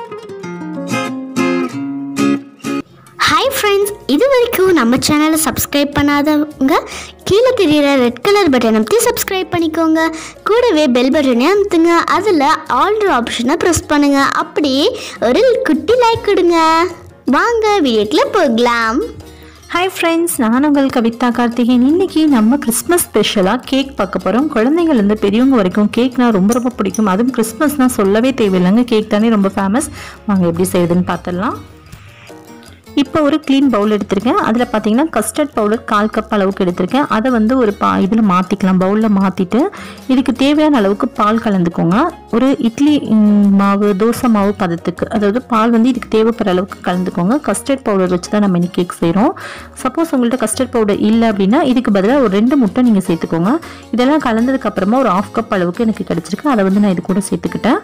hi friends இது வரைக்கும் நம்ம சேனலை சப்ஸ்கிரைப் பண்ணாதவங்க கீழே தெரியிற ரெட் கலர் பட்டன் அமைத்து சப்ஸ்கிரைப் பண்ணிக்கோங்க கூடவே பெல் பட்டனே அமுத்துங்க அதில் ஆல்ட்ரு ஆப்ஷனை ப்ரெஸ் பண்ணுங்க அப்படியே ஒரு குட்டி லைக் கொடுங்க வாங்க வீடியோக்குள்ள போகலாம் ஹாய் ஃப்ரெண்ட்ஸ் நான் உங்கள் கவிதா கார்த்திகேயன் இன்னைக்கு நம்ம கிறிஸ்மஸ் ஸ்பெஷலாக கேக் பார்க்க போகிறோம் குழந்தைங்கள்லேருந்து பெரியவங்க வரைக்கும் கேக்னா ரொம்ப ரொம்ப பிடிக்கும் அதுவும் கிறிஸ்மஸ்னால் சொல்லவே தேவையில்லைங்க கேக் தானே ரொம்ப ஃபேமஸ் வாங்க எப்படி செய்யுதுன்னு பார்த்துடலாம் இப்போ ஒரு க்ளீன் பவுல் எடுத்திருக்கேன் அதில் பார்த்தீங்கன்னா கஸ்டர்ட் பவுடர் கால் கப் அளவுக்கு எடுத்திருக்கேன் அதை வந்து ஒரு பா இதில் மாற்றிக்கலாம் பவுலில் மாற்றிட்டு இதுக்கு தேவையான அளவுக்கு பால் கலந்துக்கோங்க ஒரு இட்லி ம், மாவு தோசை மாவு பதத்துக்கு அதாவது பால் வந்து இதுக்கு தேவைப்படுற அளவுக்கு கலந்துக்கோங்க கஸ்டர்ட் பவுடர் வச்சு தான் நம்ம இன்னைக்கு கேக் செய்கிறோம் சப்போஸ் உங்கள்கிட்ட கஸ்டர்ட் பவுடர் இல்லை அப்படின்னா இதுக்கு பதிலாக ஒரு ரெண்டு முட்டை நீங்கள் சேர்த்துக்கோங்க இதெல்லாம் கலந்ததுக்கு அப்புறமா ஒரு ஆஃப் கப் அளவுக்கு எனக்கு கிடச்சிருக்கு அதை வந்து நான் இது கூட சேர்த்துக்கிட்டேன்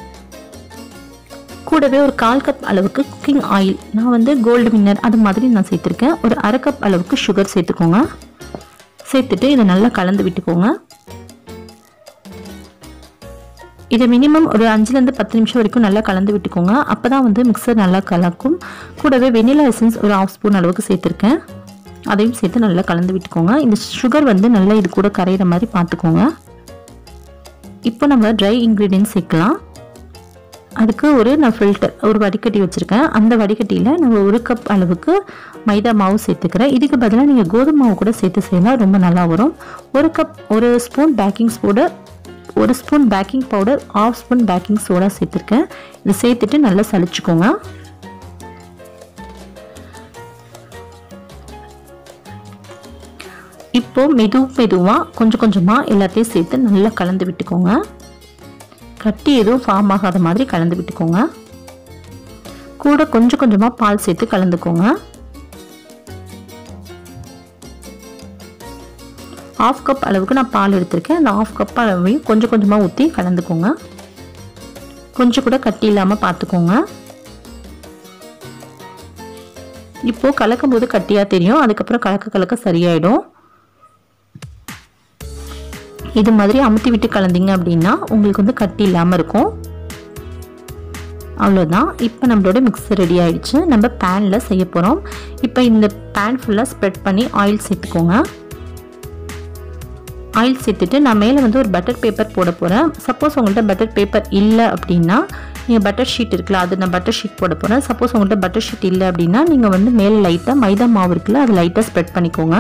கூடவே ஒரு கால் கப் அளவுக்கு குக்கிங் ஆயில் நான் வந்து கோல்டு வின்னர் அது மாதிரி நான் சேர்த்துருக்கேன் ஒரு அரை கப் அளவுக்கு சுகர் சேர்த்துக்கோங்க சேர்த்துட்டு இதை நல்லா கலந்து விட்டுக்கோங்க இதை மினிமம் ஒரு அஞ்சுலேருந்து பத்து நிமிஷம் வரைக்கும் நல்லா கலந்து விட்டுக்கோங்க அப்போ தான் வந்து மிக்சர் நல்லா கலக்கும் கூடவே வெனிலா எசன்ஸ் ஒரு ஆஃப் ஸ்பூன் அளவுக்கு சேர்த்துருக்கேன் அதையும் சேர்த்து நல்லா கலந்து விட்டுக்கோங்க இந்த சுகர் வந்து நல்லா இது கூட கரையிற மாதிரி பார்த்துக்கோங்க இப்போ நம்ம ட்ரை இன்க்ரீடியன்ஸ் சேர்க்கலாம் அதுக்கு ஒரு நான் ஃபில்டர் ஒரு வடிகட்டி வச்சுருக்கேன் அந்த வடிகட்டியில் நம்ம ஒரு கப் அளவுக்கு மைதா மாவு சேர்த்துக்கிறேன் இதுக்கு பதிலாக நீங்கள் கோதுமை மாவு கூட சேர்த்து செய்யலாம் ரொம்ப நல்லா வரும் ஒரு கப் ஒரு ஸ்பூன் பேக்கிங் பவுடர் ஒரு spoon baking powder half spoon baking soda சேர்த்துருக்கேன் இதை சேர்த்துட்டு நல்லா சலிச்சுக்கோங்க இப்போ மெது மெதுவாக கொஞ்சம் கொஞ்சமாக எல்லாத்தையும் சேர்த்து நல்லா கலந்து விட்டுக்கோங்க கட்டி எதுவும் ஃபார்ம் ஆகாத மாதிரி கலந்து விட்டுக்கோங்க கூட கொஞ்சம் கொஞ்சமாக பால் சேர்த்து கலந்துக்கோங்க ஆஃப் கப் அளவுக்கு நான் பால் எடுத்திருக்கேன் அந்த ஆஃப் கப் அளவையும் கொஞ்சம் கொஞ்சமாக ஊற்றி கலந்துக்கோங்க கொஞ்சம் கூட கட்டி இல்லாமல் பார்த்துக்கோங்க இப்போது கலக்கும் போது கட்டியாக தெரியும் அதுக்கப்புறம் கலக்க கலக்க சரியாயிடும் இது மாதிரி அமுத்தி விட்டு கலந்தீங்க அப்படின்னா உங்களுக்கு வந்து கட்டி இல்லாமல் இருக்கும் அவ்வளோதான் இப்போ நம்மளோட மிக்சர் ரெடி ஆயிடுச்சு நம்ம பேனில் செய்ய போகிறோம் இப்போ இந்த பேன் ஃபுல்லாக ஸ்ப்ரெட் பண்ணி ஆயில் சேர்த்துக்கோங்க ஆயில் சேர்த்துட்டு நான் மேலே வந்து ஒரு பட்டர் பேப்பர் போட போகிறேன் சப்போஸ் உங்கள்கிட்ட பட்டர் பேப்பர் இல்லை அப்படின்னா நீங்கள் பட்டர் ஷீட் இருக்குல்ல அது நான் பட்டர் ஷீட் போட போகிறேன் சப்போஸ் உங்கள்கிட்ட பட்டர் ஷீட் இல்லை அப்படின்னா நீங்கள் வந்து மேலே லைட்டாக மைதா மாவு இருக்குல்ல அது லைட்டாக ஸ்ப்ரெட் பண்ணிக்கோங்க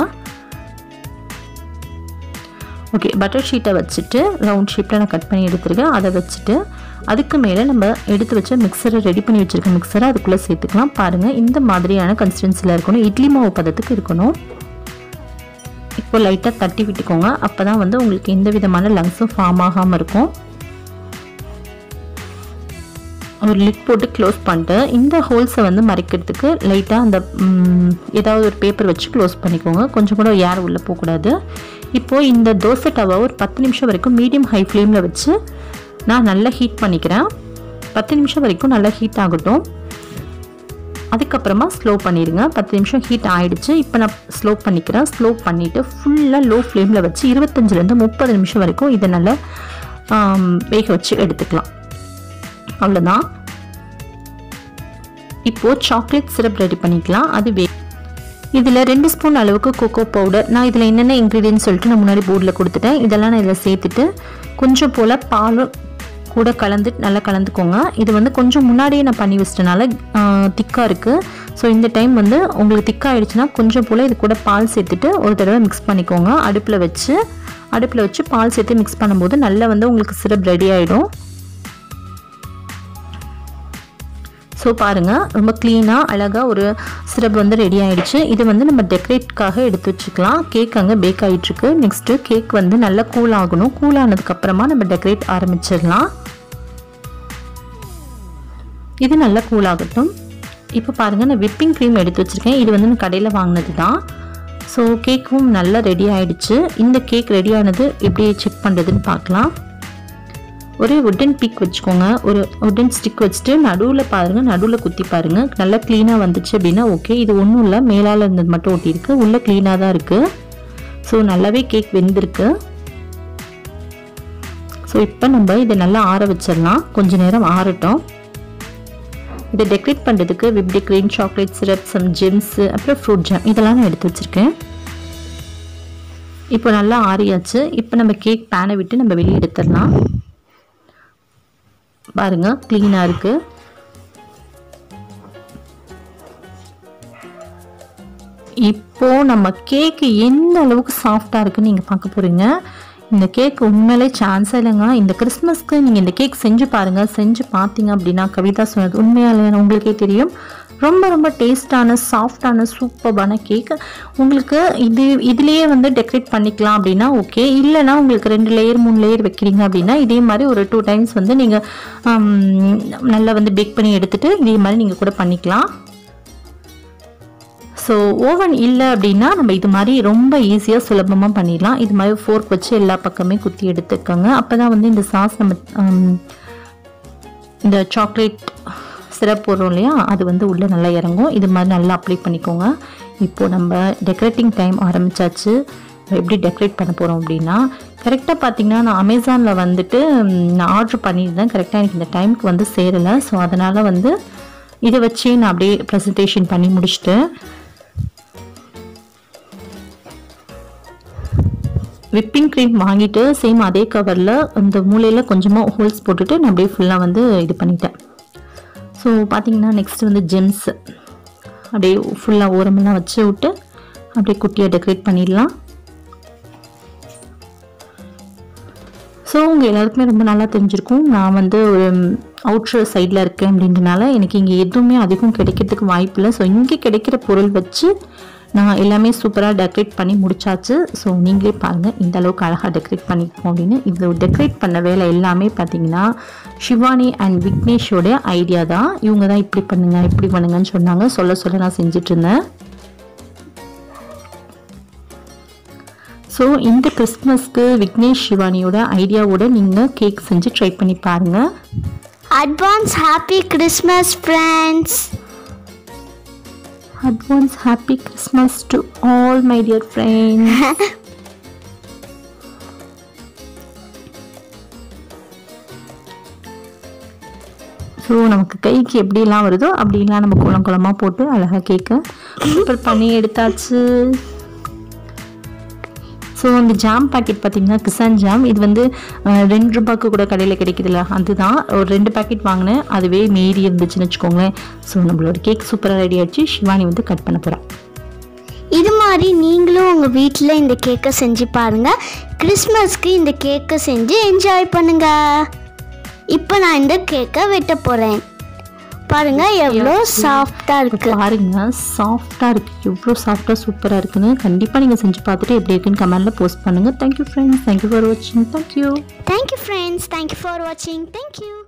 ஓகே பட்டர் ஷீட்டை வச்சுட்டு ரவுண்ட் ஷேப்பில் நான் கட் பண்ணி எடுத்துருக்கேன் அதை வச்சுட்டு அதுக்கு மேலே நம்ம எடுத்து வச்ச மிக்சரை ரெடி பண்ணி வச்சுருக்க மிக்சரை அதுக்குள்ளே சேர்த்துக்கலாம் பாருங்கள் இந்த மாதிரியான கன்சிஸ்டன்சியில் இருக்கணும் இட்லி மாவு பதத்துக்கு இருக்கணும் இப்போ லைட்டாக தட்டி விட்டுக்கோங்க அப்போ தான் வந்து உங்களுக்கு எந்த விதமான லங்ஸும் ஃபார்ம் ஆகாமல் இருக்கும் ஒரு லிட் போட்டு க்ளோஸ் பண்ணிட்டு இந்த ஹோல்ஸை வந்து மறைக்கிறதுக்கு லைட்டாக அந்த ம், ஏதாவது ஒரு பேப்பர் வச்சு க்ளோஸ் பண்ணிக்கோங்க கொஞ்சம் கூட ஏர் உள்ளே போகக்கூடாது இப்போது இந்த தோசை டவா ஒரு பத்து நிமிஷம் வரைக்கும் மீடியம் ஹை ஃப்ளேமில் வச்சு நான் நல்லா ஹீட் பண்ணிக்கிறேன் பத்து நிமிஷம் வரைக்கும் நல்லா ஹீட் ஆகட்டும் அதுக்கப்புறமா ஸ்லோ பண்ணிடுங்க பத்து நிமிஷம் ஹீட் ஆயிடுச்சு இப்போ நான் ஸ்லோ பண்ணிக்கிறேன் ஸ்லோ பண்ணிவிட்டு ஃபுல்லாக லோ ஃப்ளேமில் வச்சு இருபத்தஞ்சிலேருந்து முப்பது நிமிஷம் வரைக்கும் இதை நல்லா ஆம், வேக வச்சு எடுத்துக்கலாம் அவ்வளோதான் இப்போது சாக்லேட் சிரப் ரெடி பண்ணிக்கலாம் அது வே இதில் ரெண்டு ஸ்பூன் அளவுக்கு கோகோ பவுடர் நான் இதில் என்னென்ன இன்க்ரீடியன்ஸ் சொல்லிட்டு நான் முன்னாடி போர்டில் கொடுத்துட்டேன் இதெல்லாம் நான் இதில் சேர்த்துட்டு கொஞ்சம் போல் பாலும் கூட கலந்து நல்லா கலந்துக்கோங்க இது வந்து கொஞ்சம் முன்னாடியே நான் பண்ணி வச்சிட்டனால திக்காக இருக்குது ஸோ இந்த டைம் வந்து உங்களுக்கு திக்காக ஆயிடுச்சுன்னா கொஞ்சம் போல் இது கூட பால் சேர்த்துட்டு ஒரு தடவை மிக்ஸ் பண்ணிக்கோங்க அடுப்பில் வச்சு அடுப்பில் வச்சு பால் சேர்த்து மிக்ஸ் பண்ணும்போது நல்லா வந்து உங்களுக்கு சிரப் ரெடி ஆகிடும் ஸோ பாருங்கள் ரொம்ப க்ளீனாக அழகாக ஒரு சிரப் வந்து ரெடி ஆயிடுச்சு இது வந்து நம்ம டெக்கரேட்காக எடுத்து வச்சுக்கலாம் கேக் அங்கே பேக் ஆகிட்டுருக்கு நெக்ஸ்ட்டு கேக் வந்து நல்லா கூல் ஆகணும் கூல் ஆனதுக்கப்புறமா நம்ம டெக்கரேட் ஆரம்பிச்சிடலாம் இது நல்லா கூல் ஆகட்டும் இப்போ பாருங்கள் நான் விப்பிங் க்ரீம் எடுத்து வச்சுருக்கேன் இது வந்து நான் கடையில் வாங்கினது தான் ஸோ கேக்கும் நல்லா ரெடி ஆயிடுச்சு இந்த கேக் ரெடி ஆனது எப்படி செக் பண்ணுறதுன்னு பார்க்கலாம் ஒரு உட்டன் பிக் வச்சுக்கோங்க ஒரு உட்டன் ஸ்டிக் வச்சுட்டு நடுவில் பாருங்கள் நடுவில் குத்தி பாருங்கள் நல்லா க்ளீனாக வந்துச்சு அப்படின்னா ஓகே இது ஒன்றும் இல்லை மேலால் இருந்தது மட்டும் ஒட்டியிருக்கு உள்ளே க்ளீனாக தான் இருக்குது ஸோ நல்லாவே கேக் வெந்திருக்கு ஸோ இப்போ நம்ம இதை நல்லா ஆற வச்சிடலாம் கொஞ்ச நேரம் ஆறட்டும் இதை டெக்கரேட் பண்ணுறதுக்கு whip decorate chocolate syrup some gems அப்புறம் ஃப்ரூட் ஜாம் இதெல்லாம் நான் எடுத்து வச்சுருக்கேன் இப்போ நல்லா ஆறியாச்சு இப்போ நம்ம கேக் பேனை விட்டு நம்ம வெளியே எடுத்துடலாம் பாருங்க க்ளீனாக இருக்குது இப்போ நம்ம கேக்கு எந்த அளவுக்கு சாஃப்டாக இருக்குன்னு நீங்கள் பார்க்க போகிறீங்க இந்த கேக் உண்மையிலே சான்ஸே இல்லைங்க இந்த கிறிஸ்மஸ்க்கு நீங்கள் இந்த கேக் செஞ்சு பாருங்கள் செஞ்சு பார்த்தீங்க அப்படின்னா கவிதா சொன்னது உண்மையாலே உங்களுக்கே தெரியும் ரொம்ப ரொம்ப டேஸ்டான சாஃப்டான சூப்பர்பான கேக் உங்களுக்கு இது இதுலேயே வந்து டெக்கரேட் பண்ணிக்கலாம் அப்படின்னா ஓகே இல்லைன்னா உங்களுக்கு ரெண்டு லேயர் மூணு லேயர் வைக்கிறீங்க அப்படின்னா இதே மாதிரி ஒரு டூ டைம்ஸ் வந்து நீங்கள் நல்லா வந்து பேக் பண்ணி எடுத்துகிட்டு இதே மாதிரி நீங்கள் கூட பண்ணிக்கலாம் ஸோ ஓவன் இல்லை அப்படின்னா நம்ம இது மாதிரி ரொம்ப ஈஸியாக சுலபமாக பண்ணிடலாம் இது மாதிரி ஃபோர்க் வச்சு எல்லா பக்கமே குத்தி எடுத்துக்கோங்க அப்போ தான் வந்து இந்த சாஸ் நம்ம ஹம், இந்த சாக்லேட் சிரப் போடுறோம் இல்லையா அது வந்து உள்ளே நல்லா இறங்கும் இது மாதிரி நல்லா அப்ளை பண்ணிக்கோங்க இப்போது நம்ம டெக்கரேட்டிங் டைம் ஆரம்பிச்சாச்சு எப்படி டெக்கரேட் பண்ண போகிறோம் அப்படின்னா கரெக்டாக பார்த்தீங்கன்னா நான் அமேசானில் வந்துட்டு ம், நான் ஆர்டர் பண்ணியிருந்தேன் கரெக்டாக எனக்கு இந்த டைமுக்கு வந்து சேரலை ஸோ அதனால் வந்து இதை வச்சே நான் அப்படியே ப்ரெசன்டேஷன் பண்ணி முடிச்சிட்டேன் விப்பிங் க்ரீம் வாங்கிட்டு சேம் அதே கவரில் அந்த மூலையில் கொஞ்சமாக ஹோல்ஸ் போட்டுட்டு நான் அப்படியே ஃபுல்லாக வந்து இது பண்ணிட்டேன் ஸோ பார்த்தீங்கன்னா நெக்ஸ்ட் வந்து ஜெம்ஸ் அப்படியே ஃபுல்லாக ஓரமெல்லாம் வச்சு விட்டு அப்படியே குட்டியாக டெக்கரேட் பண்ணிடலாம் ஸோ உங்கள் எல்லாருக்குமே ரொம்ப நல்லா தெரிஞ்சிருக்கும் நான் வந்து ஒரு அவுட்ரு சைடில் இருக்கேன் அப்படின்றனால எனக்கு இங்கே எதுவுமே அதிகம் கிடைக்கிறதுக்கு வாய்ப்பு இல்லை ஸோ இங்கே கிடைக்கிற பொருள் வச்சு நான் எல்லாமே சூப்பராக டெக்கரேட் பண்ணி முடிச்சாச்சு ஸோ நீங்களே பாருங்கள் இந்த அளவுக்கு அழகாக டெக்கரேட் பண்ணியிருக்கோம் அப்படின்னு இதில் டெக்கரேட் பண்ண வேலை எல்லாமே பார்த்தீங்கன்னா சிவானி அண்ட் விக்னேஷோட ஐடியா தான் இவங்க தான் இப்படி பண்ணுங்க இப்படி பண்ணுங்கன்னு சொன்னாங்க சொல்ல சொல்ல நான் செஞ்சுட்டு இருந்தேன் ஸோ இந்த கிறிஸ்மஸ்க்கு விக்னேஷ் சிவானியோட ஐடியாவோட நீங்கள் கேக் செஞ்சு ட்ரை பண்ணி பாருங்கள் advance happy Christmas friends advance happy Christmas to all my dear friends so நமக்கு கைக்கு எப்படிலாம் வருதோ அப்படிலாம் நம்ம குளம் குளமாக போட்டு அழகாக கேக்கை ப்ரிப்பேர் பண்ணி எடுத்தாச்சு ஸோ இந்த ஜாம் பாக்கெட் பார்த்தீங்கன்னா கிசான் ஜாம் இது வந்து அஹ், ரெண்டு ரூபாய்க்கு கூட கடையில் கிடைக்குதுல்ல அதுதான் ஒரு ரெண்டு பாக்கெட் வாங்கினேன் அதுவே மீறி இருந்துச்சுன்னு வச்சுக்கோங்களேன் ஸோ நம்மளோட கேக் சூப்பராக ரெடி ஆயிடுச்சு சிவானி வந்து கட் பண்ண போகிறேன் இது மாதிரி நீங்களும் உங்கள் வீட்டில் இந்த கேக்கை செஞ்சு பாருங்கள் கிறிஸ்மஸ்க்கு இந்த கேக்கை செஞ்சு என்ஜாய் பண்ணுங்க இப்போ நான் இந்த கேக்கை வெட்ட போகிறேன் பாருங்க எவ்வளோ சாஃப்டாக இப்போ இருக்கு பாருங்க சாஃப்டாக இருக்குது எவ்வளோ சாஃப்டாக சூப்பராக இருக்குன்னு கண்டிப்பாக நீங்கள் செஞ்சு பார்த்துட்டு எப்படி இருக்குன்னு கமெண்ட்டில் போஸ்ட் பண்ணுங்கள் தேங்க்யூ ஃப்ரெண்ட்ஸ் தேங்க்யூ ஃபார் வாட்சிங் thank you thank you friends thank you for வாட்சிங் தேங்க்யூ